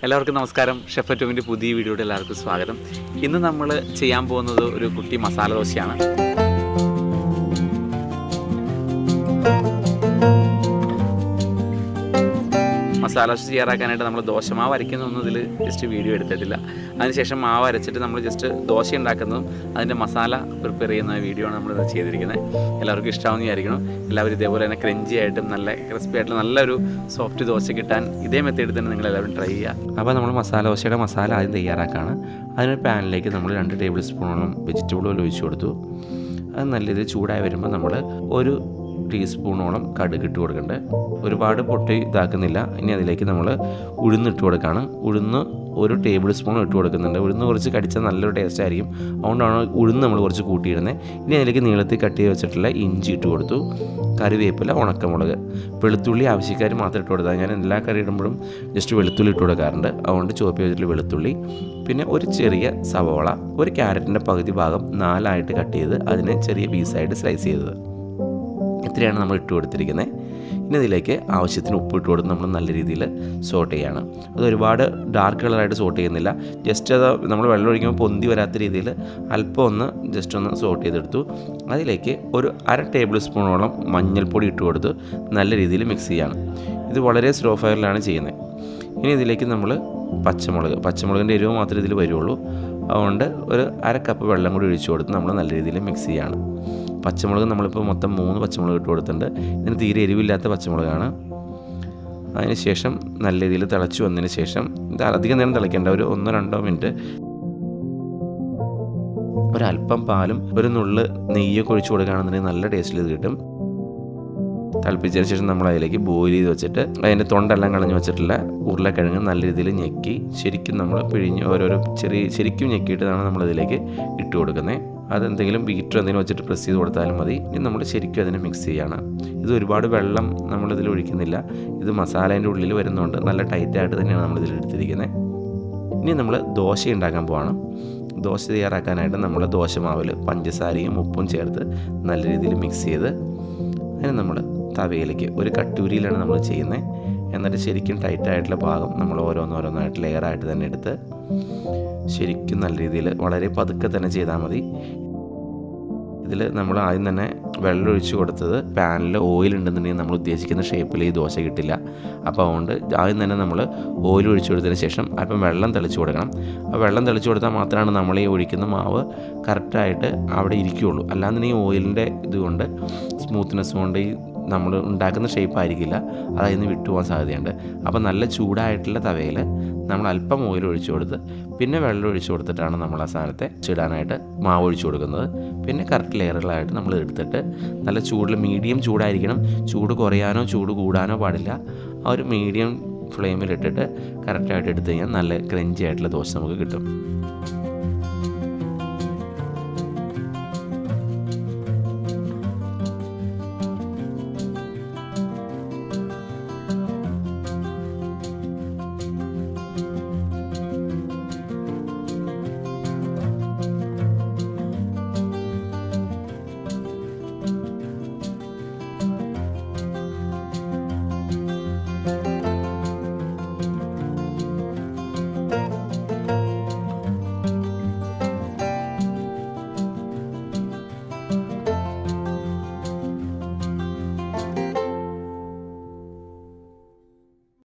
എല്ലാവർക്കും നമസ്കാരം ഷെഫ് ടോമിൻ്റെ പുതിയ വീഡിയോയുടെ എല്ലാവർക്കും സ്വാഗതം ഇന്ന് നമ്മൾ ചെയ്യാൻ പോകുന്നത് ഒരു കുട്ടി മസാല ദോശയാണ് മസാല ദോശ തയ്യാറാക്കാനായിട്ട് നമ്മൾ ദോശമാവ് അരയ്ക്കുന്നൊന്നും ഇതിൽ ജസ്റ്റ് വീഡിയോ എടുത്തിട്ടില്ല അതിനുശേഷം മാവ് അരച്ചിട്ട് നമ്മൾ ജസ്റ്റ് ദോശ ഉണ്ടാക്കുന്നതും അതിൻ്റെ മസാല പ്രിപ്പയർ ചെയ്യുന്ന വീഡിയോ ആണ് നമ്മളിത് ചെയ്തിരിക്കുന്നത് എല്ലാവർക്കും ഇഷ്ടമാണെന്ന് വിചാരിക്കണം എല്ലാവരും ഇതേപോലെ തന്നെ ക്രഞ്ചി ആയിട്ടും നല്ല ക്രിസ്പി ആയിട്ടും നല്ലൊരു സോഫ്റ്റ് ദോശ കിട്ടാൻ ഇതേ മെത്തേഡിൽ തന്നെ നിങ്ങൾ എല്ലാവരും ട്രൈ ചെയ്യുക അപ്പോൾ നമ്മൾ മസാല ദോശയുടെ മസാല ആദ്യം തയ്യാറാക്കാണ് അതിനൊരു പാനിലേക്ക് നമ്മൾ രണ്ട് ടേബിൾ സ്പൂണോളം വെജിറ്റബിൾ ഓയിൽ ഒഴിച്ചു കൊടുത്തു അത് നല്ല രീതിയിൽ ചൂടായി വരുമ്പോൾ നമ്മൾ ഒരു ടീസ്പൂണോളം കടുക് ഇട്ട് കൊടുക്കുന്നുണ്ട് ഒരുപാട് പൊട്ടി ഇതാക്കുന്നില്ല ഇനി അതിലേക്ക് നമ്മൾ ഉഴുന്നിട്ട് കൊടുക്കുകയാണ് ഉഴുന്ന് ഒരു ടേബിൾ സ്പൂൺ ഇട്ട് കൊടുക്കുന്നുണ്ട് ഉഴുന്ന് കുറച്ച് കടിച്ചാൽ നല്ലൊരു ടേസ്റ്റ് ആയിരിക്കും അതുകൊണ്ടാണ് ഉഴുന്ന് നമ്മൾ കുറച്ച് കൂട്ടിയിടുന്നത് ഇനി അതിലേക്ക് നീളത്തിൽ കട്ട് ചെയ്ത് വെച്ചിട്ടുള്ള ഇഞ്ചി ഇട്ട് കൊടുത്തു കറിവേപ്പില ഉണക്കമുളക് വെളുത്തുള്ളി ആവശ്യക്കാർ മാത്രം ഇട്ട് കൊടുത്താൽ ഞാൻ എല്ലാ കറി ഇടുമ്പോഴും ജസ്റ്റ് വെളുത്തുള്ളി ഇട്ട് കൊടുക്കാറുണ്ട് അതുകൊണ്ട് ചുവപ്പ് ചെയ്തിട്ടുള്ള വെളുത്തുള്ളി പിന്നെ ഒരു ചെറിയ സവോള ഒരു ക്യാരറ്റിൻ്റെ പകുതി ഭാഗം നാലായിട്ട് കട്ട് ചെയ്ത് അതിനെ ചെറിയ പീസായിട്ട് സ്ലൈസ് ചെയ്തത് ഇത്രയാണ് നമ്മൾ ഇട്ട് കൊടുത്തിരിക്കുന്നത് ഇനി ഇതിലേക്ക് ആവശ്യത്തിന് ഉപ്പ് ഇട്ട് കൊടുത്ത് നമ്മൾ നല്ല രീതിയിൽ സോട്ട് ചെയ്യാണ് അത് ഒരുപാട് ഡാർക്ക് കളറായിട്ട് സോട്ട് ചെയ്യുന്നില്ല ജസ്റ്റ് അത് നമ്മൾ വെള്ളം ഒഴിക്കുമ്പോൾ പൊന്തി വരാത്ത രീതിയിൽ അല്പം ഒന്ന് ജസ്റ്റ് ഒന്ന് സോട്ട് ചെയ്തെടുത്തു അതിലേക്ക് ഒരു അര ടേബിൾ സ്പൂണോളം മഞ്ഞൾപ്പൊടി ഇട്ട് കൊടുത്ത് നല്ല രീതിയിൽ മിക്സ് ചെയ്യാണ് ഇത് വളരെ സ്ലോ ഫയറിലാണ് ചെയ്യുന്നത് ഇനി ഇതിലേക്ക് നമ്മൾ പച്ചമുളക് പച്ചമുളകിൻ്റെ എരിവ് മാത്രമേ ഇതിൽ വരുള്ളൂ അതുകൊണ്ട് ഒരു അര കപ്പ് വെള്ളം കൂടി ഒഴിച്ചു കൊടുത്ത് നമ്മൾ നല്ല രീതിയിൽ മിക്സ് ചെയ്യാണ് പച്ചമുളക് നമ്മളിപ്പോൾ മൊത്തം മൂന്ന് പച്ചമുളക് ഇട്ട് കൊടുത്തിട്ടുണ്ട് ഇതിന് തീരെ എരിവില്ലാത്ത പച്ചമുളകാണ് അതിന് ശേഷം നല്ല രീതിയിൽ തിളച്ച് വന്നതിന് ശേഷം ഇത് അധികം നേരം തിളയ്ക്കേണ്ട ഒരു ഒന്നോ രണ്ടോ മിനിറ്റ് ഒരല്പം പാലും ഒരു നുള്ള് നെയ്യൊക്കെ ഒഴിച്ച് കൊടുക്കുകയാണെന്നുണ്ടെങ്കിൽ നല്ല ടേസ്റ്റിൽ ഇത് കിട്ടും തിളപ്പിച്ചതിന് ശേഷം നമ്മൾ അതിലേക്ക് ബോയിൽ ചെയ്ത് വെച്ചിട്ട് അതിൻ്റെ തൊണ്ടെല്ലാം കളഞ്ഞ് വെച്ചിട്ടുള്ള ഉരുളക്കിഴങ്ങ് നല്ല രീതിയിൽ ഞെക്കി ശരിക്കും നമ്മൾ പിഴിഞ്ഞ് ഓരോരോ ചെറിയ ശരിക്കും ഞെക്കിയിട്ടാണ് നമ്മളിതിലേക്ക് ഇട്ട് കൊടുക്കുന്നത് അതെന്തെങ്കിലും ബീറ്റർ എന്തെങ്കിലും വെച്ചിട്ട് പ്രസ് ചെയ്ത് കൊടുത്താലും മതി ഇനി നമ്മൾ ശരിക്കും അതിനെ മിക്സ് ചെയ്യണം ഇത് ഒരുപാട് വെള്ളം നമ്മളിതിൽ ഒഴിക്കുന്നില്ല ഇത് മസാലേൻ്റെ ഉള്ളിൽ വരുന്നതുകൊണ്ട് നല്ല ടൈറ്റായിട്ട് തന്നെയാണ് നമ്മളിതിൽ എടുത്തിരിക്കുന്നത് ഇനി നമ്മൾ ദോശ ഉണ്ടാക്കാൻ പോവാണ് ദോശ തയ്യാറാക്കാനായിട്ട് നമ്മൾ ദോശമാവിൽ പഞ്ചസാരയും ഉപ്പും ചേർത്ത് നല്ല രീതിയിൽ മിക്സ് ചെയ്ത് അതിന് നമ്മൾ തവയിലേക്ക് ഒരു കട്ടൂരിയിലാണ് നമ്മൾ ചെയ്യുന്നത് എന്നിട്ട് ശരിക്കും ടൈറ്റായിട്ടുള്ള ഭാഗം നമ്മൾ ഓരോന്നോരോന്നായിട്ട് ലെയറായിട്ട് തന്നെ എടുത്ത് ശരിക്കും നല്ല രീതിയിൽ വളരെ പതുക്കെ തന്നെ ചെയ്താൽ മതി ഇതിൽ നമ്മൾ ആദ്യം തന്നെ വെള്ളം ഒഴിച്ച് കൊടുത്തത് പാനിൽ ഓയിൽ ഉണ്ടെന്നുണ്ടെങ്കിൽ നമ്മൾ ഉദ്ദേശിക്കുന്ന ഷേപ്പിൽ ഈ ദോശ കിട്ടില്ല അപ്പോൾ അതുകൊണ്ട് ആദ്യം തന്നെ നമ്മൾ ഓയിൽ ഒഴിച്ച് കൊടുത്തതിന് ശേഷം അല്പം വെള്ളം തെളിച്ച് കൊടുക്കണം ആ വെള്ളം തെളിച്ച് കൊടുത്താൽ മാത്രമാണ് നമ്മൾ ഈ ഒഴിക്കുന്ന മാവ് കറക്റ്റായിട്ട് അവിടെ ഇരിക്കുകയുള്ളൂ അല്ലാന്നുണ്ടെങ്കിൽ ഓയിലിൻ്റെ ഇതുകൊണ്ട് സ്മൂത്ത്നെസ് കൊണ്ട് ഈ നമ്മൾ ഉണ്ടാക്കുന്ന ഷേപ്പ് ആയിരിക്കില്ല അതിൽ നിന്ന് വിട്ടുപോകാൻ സാധ്യതയുണ്ട് അപ്പോൾ നല്ല ചൂടായിട്ടുള്ള തവയിൽ നമ്മൾ അല്പം ഓയിൽ ഒഴിച്ചു കൊടുത്ത് പിന്നെ വെള്ളം ഒഴിച്ചു കൊടുത്തിട്ടാണ് നമ്മൾ ആ സാധനത്തെ ചിടാനായിട്ട് മാവ് ഒഴിച്ചു കൊടുക്കുന്നത് പിന്നെ കറക്റ്റ് ലെയറുകളായിട്ട് നമ്മൾ എടുത്തിട്ട് നല്ല ചൂടിൽ മീഡിയം ചൂടായിരിക്കണം ചൂട് കുറയാനോ ചൂട് കൂടാനോ പാടില്ല ആ ഒരു മീഡിയം ഫ്ലെയിമിലിട്ടിട്ട് കറക്റ്റായിട്ട് എടുത്തു കഴിഞ്ഞാൽ നല്ല ക്രഞ്ചി ആയിട്ടുള്ള ദോശ നമുക്ക് കിട്ടും